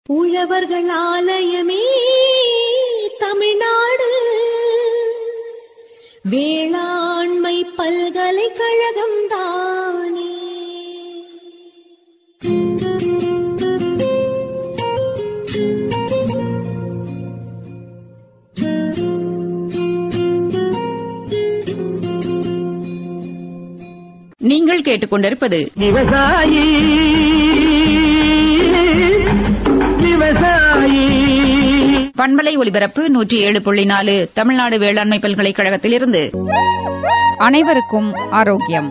உழவர்கள் ஆலயமே தமிழ்நாடு வேளாண்மை பல்கலைக்கழகம் தானே நீங்கள் கேட்டுக்கொண்டிருப்பது விவசாயி விவசாயி பண்பலை ஒலிபரப்பு நூற்றி ஏழு புள்ளி நாலு தமிழ்நாடு வேளாண்மை பல்கலைக்கழகத்திலிருந்து அனைவருக்கும் ஆரோக்கியம்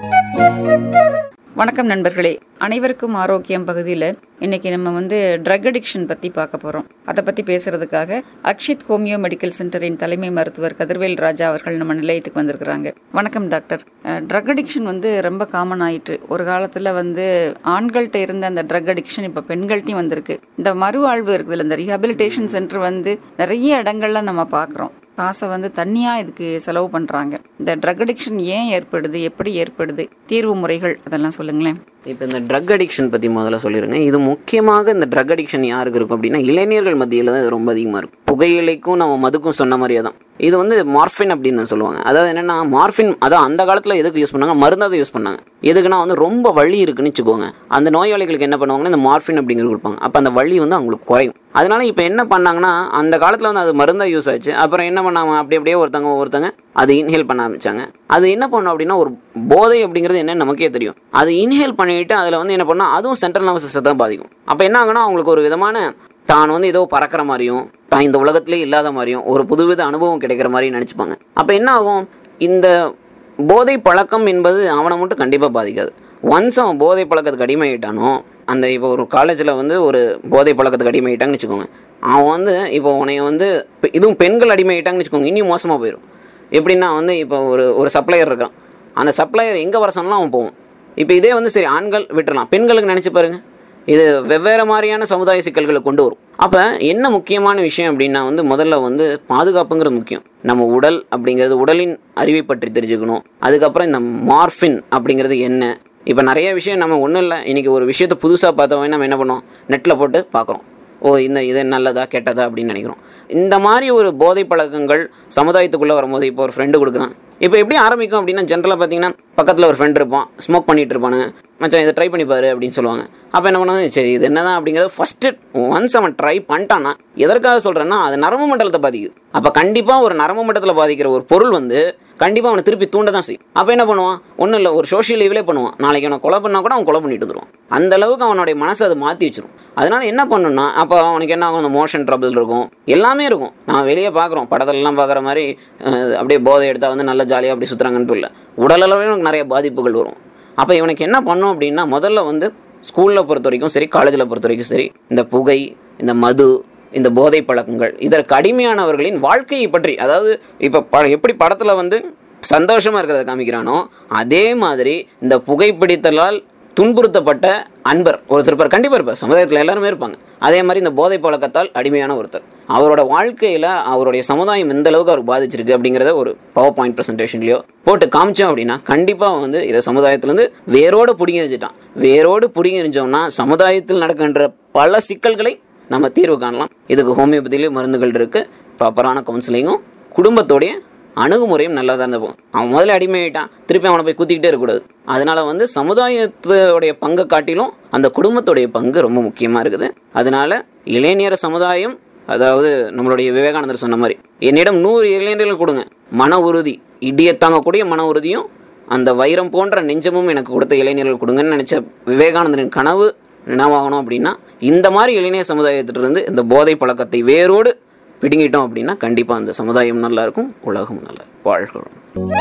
வணக்கம் நண்பர்களே அனைவருக்கும் ஆரோக்கியம் பகுதியில் இன்னைக்கு நம்ம வந்து ட்ரக் அடிக்ஷன் பத்தி பார்க்க போறோம் அதை பத்தி பேசுறதுக்காக அக்ஷித் ஹோமியோ மெடிக்கல் சென்டரின் தலைமை மருத்துவர் கதிர்வேல் ராஜா அவர்கள் நம்ம நிலையத்துக்கு வந்திருக்கிறாங்க வணக்கம் டாக்டர் ட்ரக் அடிக்ஷன் வந்து ரொம்ப காமன் ஆயிட்டு ஒரு காலத்துல வந்து ஆண்கள்கிட்ட இருந்த அந்த ட்ரக் அடிக்ஷன் இப்ப பெண்கள்ட்டையும் வந்திருக்கு இந்த மறுவாழ்வு இருக்குதுல்ல இந்த ரீஹாபிலிட்டேஷன் சென்டர் வந்து நிறைய இடங்கள்ல நம்ம பார்க்குறோம் காசை வந்து தனியா இதுக்கு செலவு பண்றாங்க இந்த ட்ரக் அடிக்ஷன் ஏன் ஏற்படுது எப்படி ஏற்படுது தீர்வு முறைகள் அதெல்லாம் சொல்லுங்களேன் இப்போ இந்த ட்ரக் அடிக்ஷன் பற்றி முதல்ல சொல்லிடுங்க இது முக்கியமாக இந்த ட்ரக் அடிக்ஷன் யாருக்கு இருக்கும் அப்படின்னா இளைஞர்கள் மத்தியில் தான் இது ரொம்ப அதிகமாக இருக்கும் புகையிலைக்கும் நம்ம மதுக்கும் சொன்ன மாதிரியே தான் இது வந்து மார்ஃபின் அப்படின்னு சொல்லுவாங்க அதாவது என்னென்னா மார்ஃபின் அதான் அந்த காலத்தில் எதுக்கு யூஸ் பண்ணாங்க மருந்தாக யூஸ் பண்ணாங்க எதுக்குன்னா வந்து ரொம்ப வலி இருக்குன்னு வச்சுக்கோங்க அந்த நோயாளிகளுக்கு என்ன பண்ணுவாங்கன்னா இந்த மார்ஃபின் அப்படிங்கிறது கொடுப்பாங்க அப்போ அந்த வலி வந்து அவங்களுக்கு குறையும் அதனால இப்போ என்ன பண்ணாங்கன்னா அந்த காலத்தில் வந்து அது மருந்தாக யூஸ் ஆச்சு அப்புறம் என்ன பண்ணாங்க அப்படி அப்படியே ஒருத்தங்க ஒருத்தங்க அது இன்ஹேல் பண்ண ஆரம்பிச்சாங்க அது என்ன பண்ணும் அப்படின்னா ஒரு போதை அப்படிங்கிறது என்னன்னு நமக்கே தெரியும் அது இன்ஹேல் பண்ணிட்டு அதில் வந்து என்ன பண்ணால் அதுவும் சென்ட்ரல் நர்வஸ் சிஸ்டத்தை தான் பாதிக்கும் அப்போ என்ன ஆகுனா அவங்களுக்கு ஒரு விதமான தான் வந்து ஏதோ பறக்கிற மாதிரியும் தான் இந்த உலகத்திலே இல்லாத மாதிரியும் ஒரு புதுவித அனுபவம் கிடைக்கிற மாதிரி நினச்சிப்பாங்க அப்போ என்ன ஆகும் இந்த போதை பழக்கம் என்பது அவனை மட்டும் கண்டிப்பாக பாதிக்காது ஒன்ஸ் அவன் போதை பழக்கத்துக்கு அடிமையிட்டானோ அந்த இப்போ ஒரு காலேஜில் வந்து ஒரு போதை பழக்கத்துக்கு அடிமையிட்டாங்கன்னு வச்சுக்கோங்க அவன் வந்து இப்போ உனைய வந்து இப்ப இதுவும் பெண்கள் அடிமையிட்டாங்கன்னு வச்சுக்கோங்க இன்னும் மோசமாக போயிடும் எப்படின்னா வந்து இப்போ ஒரு ஒரு சப்ளையர் இருக்கான் அந்த சப்ளையர் எங்கே வர சொன்னாலும் அவன் போவான் இப்போ இதே வந்து சரி ஆண்கள் விட்டுறலாம் பெண்களுக்கு நினச்சி பாருங்க இது வெவ்வேறு மாதிரியான சமுதாய சிக்கல்களை கொண்டு வரும் அப்போ என்ன முக்கியமான விஷயம் அப்படின்னா வந்து முதல்ல வந்து பாதுகாப்புங்கிறது முக்கியம் நம்ம உடல் அப்படிங்கிறது உடலின் அறிவை பற்றி தெரிஞ்சுக்கணும் அதுக்கப்புறம் இந்த மார்ஃபின் அப்படிங்கிறது என்ன இப்போ நிறைய விஷயம் நம்ம ஒன்றும் இல்லை இன்றைக்கி ஒரு விஷயத்தை புதுசாக பார்த்தவங்க நம்ம என்ன பண்ணோம் நெட்டில் போட்டு பார்க்குறோம் ஓ இந்த இது நல்லதா கெட்டதா அப்படின்னு நினைக்கிறோம் இந்த மாதிரி ஒரு போதை பழக்கங்கள் சமுதாயத்துக்குள்ளே வரும்போது இப்போ ஒரு ஃப்ரெண்டு கொடுக்குறான் இப்போ எப்படி ஆரம்பிக்கும் அப்படின்னா ஜென்ரலாக பார்த்தீங்கன்னா பக்கத்தில் ஒரு ஃப்ரெண்ட் இருப்பான் ஸ்மோக் பண்ணிட்டு இருப்பானுங்க மச்சான் இதை ட்ரை பண்ணி பாரு அப்படின்னு சொல்லுவாங்க அப்போ என்ன பண்ணுவாங்க சரி இது என்னதான் அப்படிங்கிறது ஃபஸ்ட்டு ஒன்ஸ் அவன் ட்ரை பண்ணிட்டான்னா எதற்காக சொல்கிறேன்னா அது நரம்பு மண்டலத்தை பாதிக்குது அப்போ கண்டிப்பாக ஒரு நரம்பு மண்டலத்தில் பாதிக்கிற ஒரு பொருள் வந்து கண்டிப்பாக அவனை திருப்பி தூண்ட தான் செய்யும் அப்போ என்ன பண்ணுவான் ஒன்றும் இல்லை ஒரு சோஷியல் லீவ்லே பண்ணுவான் நாளைக்கு அவனை கொலை பண்ணால் கூட அவன் கொலை பண்ணிட்டு வந்துடுவான் அந்த அளவுக்கு அவனுடைய மனசை அதை மாற்றி வச்சிரும் அதனால என்ன பண்ணணும்னா அப்போ அவனுக்கு என்ன ஆகும் அந்த மோஷன் ட்ரபிள் இருக்கும் எல்லாமே இருக்கும் நான் வெளியே பார்க்குறோம் படத்துலலாம் பார்க்குற மாதிரி அஹ், அப்படியே போதை எடுத்தால் வந்து நல்ல ஜாலியாக அப்படி சுற்றுறாங்கன்ட்டு இல்லை உடலளவில் எனக்கு நிறைய பாதிப்புகள் வரும் அப்போ இவனுக்கு என்ன பண்ணும் அப்படின்னா முதல்ல வந்து ஸ்கூலில் பொறுத்த வரைக்கும் சரி காலேஜில் பொறுத்த வரைக்கும் சரி இந்த புகை இந்த மது இந்த போதை பழக்கங்கள் இதற்கு அடிமையானவர்களின் வாழ்க்கையை பற்றி அதாவது இப்போ ப எப்படி படத்தில் வந்து சந்தோஷமாக இருக்கிறத காமிக்கிறானோ அதே மாதிரி இந்த புகைப்பிடித்தலால் துன்புறுத்தப்பட்ட அன்பர் ஒருத்தர் இருப்பார் கண்டிப்பாக இருப்பார் சமுதாயத்தில் எல்லாருமே இருப்பாங்க அதே மாதிரி இந்த போதை பழக்கத்தால் அடிமையான ஒருத்தர் அவரோட வாழ்க்கையில் அவருடைய சமுதாயம் எந்த அளவுக்கு அவர் பாதிச்சிருக்கு அப்படிங்கிறத ஒரு பவர் பாயிண்ட் ப்ரெசன்டேஷன்லையோ போட்டு காமிச்சோம் அப்படின்னா கண்டிப்பாக வந்து இதை சமுதாயத்திலேருந்து வேரோடு பிடிங்கி எறிஞ்சிட்டான் வேரோடு பிடிங்கி எறிஞ்சோம்னா சமுதாயத்தில் நடக்கின்ற பல சிக்கல்களை நம்ம தீர்வு காணலாம் இதுக்கு ஹோமியோபதியிலே மருந்துகள் இருக்குது ப்ராப்பரான கவுன்சிலிங்கும் குடும்பத்தோடைய அணுகுமுறையும் நல்லா தான் இருந்தப்போம் அவன் முதல்ல அடிமையாயிட்டான் திருப்பி அவனை போய் குத்திக்கிட்டே இருக்கக்கூடாது அதனால வந்து சமுதாயத்தோடைய பங்கை காட்டிலும் அந்த குடும்பத்துடைய பங்கு ரொம்ப முக்கியமாக இருக்குது அதனால இளைஞர் சமுதாயம் அதாவது நம்மளுடைய விவேகானந்தர் சொன்ன மாதிரி என்னிடம் நூறு இளைஞர்கள் கொடுங்க மன உறுதி இடியை தாங்கக்கூடிய மன உறுதியும் அந்த வைரம் போன்ற நெஞ்சமும் எனக்கு கொடுத்த இளைஞர்கள் கொடுங்கன்னு நினச்ச விவேகானந்தரின் கனவு நினைவாகணும் அப்படின்னா இந்த மாதிரி இளைஞர் சமுதாயத்திலிருந்து இந்த போதை பழக்கத்தை வேரோடு பிடுங்கிட்டோம் அப்படின்னா கண்டிப்பாக அந்த சமுதாயம் நல்லா இருக்கும் உலகம் நல்லா இருக்கும். வாழ்கிறோம்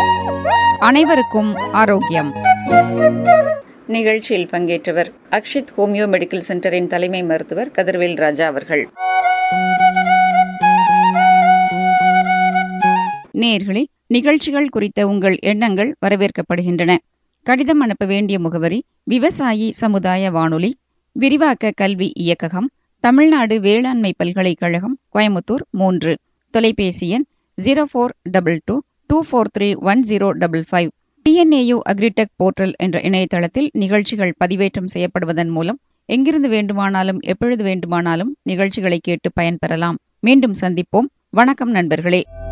அனைவருக்கும் ஆரோக்கியம் நிகழ்ச்சியில் பங்கேற்றவர் அக்ஷித் ஹோமியோ மெடிக்கல் சென்டரின் தலைமை மருத்துவர் கதிர்வேல் ராஜா அவர்கள் நேர்களே நிகழ்ச்சிகள் குறித்த உங்கள் எண்ணங்கள் வரவேற்கப்படுகின்றன கடிதம் அனுப்ப வேண்டிய முகவரி விவசாயி சமுதாய வானொலி விரிவாக்க கல்வி இயக்ககம் தமிழ்நாடு வேளாண்மை பல்கலைக்கழகம் கோயமுத்தூர் மூன்று தொலைபேசி எண் zero four double two two four three one zero double five TNAU agritech portal என்ற இணையதளத்தில் நிகழ்ச்சிகள் பதிவேற்றம் செய்யப்படுவதன் மூலம் எங்கிருந்து வேண்டுமானாலும் எப்பொழுது வேண்டுமானாலும் நிகழ்ச்சிகளை கேட்டு பயன்பெறலாம் மீண்டும் சந்திப்போம் வணக்கம் நண்பர்களே